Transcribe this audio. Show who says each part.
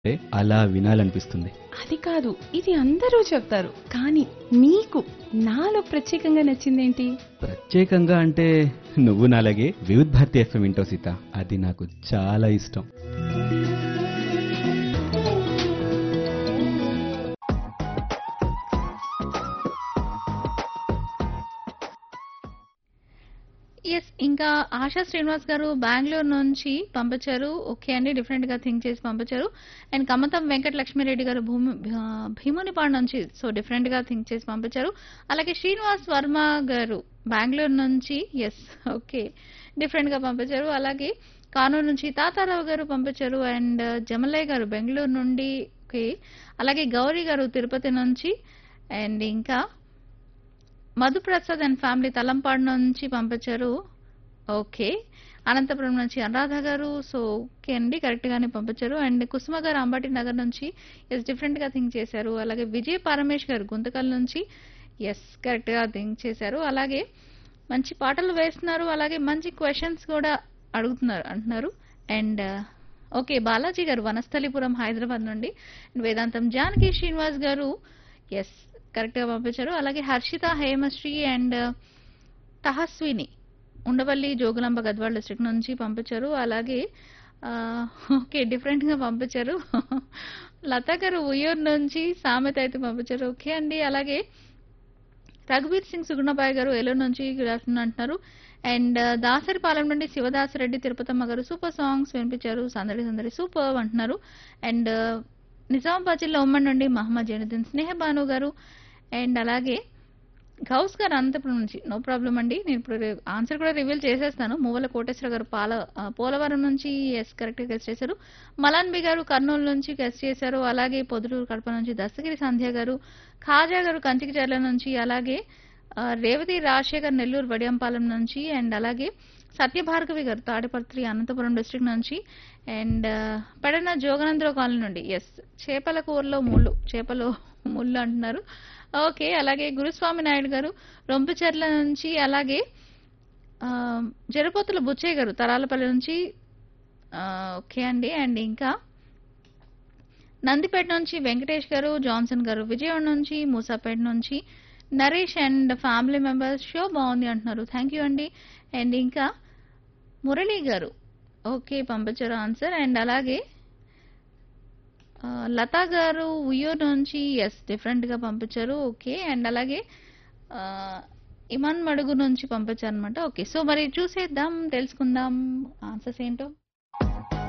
Speaker 1: అంటే అలా వినాలనిపిస్తుంది
Speaker 2: అది కాదు ఇది అందరూ చెప్తారు కానీ మీకు నాలో ప్రత్యేకంగా నచ్చిందేంటి
Speaker 1: ప్రత్యేకంగా అంటే నువ్వు నాలాగే వివిధ్ భారతి ఎఫ్ఎం వింటావు సీత అది నాకు చాలా ఇష్టం
Speaker 3: ఎస్ ఇంకా ఆశా శ్రీనివాస్ గారు బెంగళూరు నుంచి పంపించారు ఓకే అండి డిఫరెంట్ గా థింక్ చేసి పంపించారు అండ్ కమతం వెంకట లక్ష్మీరెడ్డి గారు భూమి భా- భీమునిపాడు నుంచి సో డిఫరెంట్ గా థింక్ చేసి పంపించారు అలాగే శ్రీనివాస్ వర్మ గారు బెంగళూరు నుంచి ఎస్ ఓకే డిఫరెంట్ గా పంపించారు అలాగే కానూరు నుంచి తాతారావు గారు పంపించారు అండ్ జమలయ్య గారు బెంగళూరు నుండి ఓకే అలాగే గౌరీ గారు తిరుపతి నుంచి అండ్ ఇంకా మధుప్రసాద్ అండ్ ఫ్యామిలీ తలంపాడు నుంచి పంపించారు ఓకే అనంతపురం నుంచి అనురాధ గారు సో ఓకే అండి కరెక్ట్ గానే పంపించారు అండ్ కుసుమ గారు అంబటి నగర్ నుంచి ఎస్ డిఫరెంట్ గా థింక్ చేశారు అలాగే విజయ్ పరమేష్ గారు గుంతకల్ నుంచి ఎస్ కరెక్ట్ గా థింక్ చేశారు అలాగే మంచి పాటలు వేస్తున్నారు అలాగే మంచి క్వశ్చన్స్ కూడా అడుగుతున్నారు అంటున్నారు అండ్ ఓకే బాలాజీ గారు వనస్థలిపురం హైదరాబాద్ నుండి వేదాంతం జానకి శ్రీనివాస్ గారు ఎస్ కరెక్ట్ గా పంపించారు అలాగే హర్షిత హేమశ్రీ అండ్ తహస్విని ఉండవల్లి జోగులాంబ గద్వాల్ డిస్ట్రిక్ట్ నుంచి పంపించారు అలాగే ఆ, ఓకే డిఫరెంట్ గా పంపించారు లతా గారు ఉయ్యూరు నుంచి సామెత అయితే పంపించారు ఓకే అండి అలాగే రఘువీర్ సింగ్ సుగుణబాయ్ గారు ఏలూరు నుంచి గుడ్ ఆఫ్టర్నూన్ అంటున్నారు అండ్ దాసరిపాలెం నుండి శివదాసరెడ్డి తిరుపతమ్మ గారు సూపర్ సాంగ్స్ వినిపించారు సందడి సందడి సూపర్ అంటున్నారు అండ్ నిజామాబాద్ జిల్లా ఉమ్మడి నుండి మహమ్మద్ జైనుద్దీన్ స్నేహ భాను గారు అండ్ అలాగే గౌస్ గారు అనంతపురం నుంచి నో ప్రాబ్లం అండి నేను ఇప్పుడు ఆన్సర్ కూడా రివీల్ చేసేస్తాను మూవల కోటేశ్వర గారు పాల ఆ, పోలవరం నుంచి ఎస్ కరెక్ట్ గెస్ట్ చేశారు మలాన్బి గారు కర్నూలు నుంచి గెస్ట్ చేశారు అలాగే పొదుటూరు కడప నుంచి దస్తగిరి సంధ్య గారు ఖాజా గారు కంచికిచర్ల నుంచి అలాగే ఆ, రేవతి రాజశేఖర్ నెల్లూరు వడియంపాలెం నుంచి అండ్ అలాగే సత్యభార్గవి గారు తాడిపత్రి అనంతపురం డిస్ట్రిక్ట్ నుంచి అండ్ పెడన జోగనంద్ర కాలనీ నుండి ఎస్ చేపల కూరలో ముళ్ళు చేపలు ముళ్ళు అంటున్నారు ఓకే అలాగే గురుస్వామి నాయుడు గారు రొంపిచెర్ల నుంచి అలాగే ఆ, జరపోతుల బుచ్చయ్య గారు తరాలపల్లి నుంచి ఆ, ఓకే అండి అండ్ ఇంకా నందిపేట నుంచి వెంకటేష్ గారు జాన్సన్ గారు విజయవాడ నుంచి మూసాపేట నుంచి Naresh and family members show బాగుంది అంటున్నారు థ్యాంక్ యూ అండి అండ్ ఇంకా మురళి గారు ఓకే పంపించారు ఆన్సర్ అండ్ అలాగే ఆ, లతా గారు ఉయ్యూరు నుంచి ఎస్ డిఫరెంట్ గా పంపించారు ఓకే అండ్ అలాగే ఆ, ఇమాన్ మడుగు నుంచి పంపించారు అనమాట ఓకే సో మరి చూసేద్దాం తెలుసుకుందాం ఆన్సర్స్ ఏంటో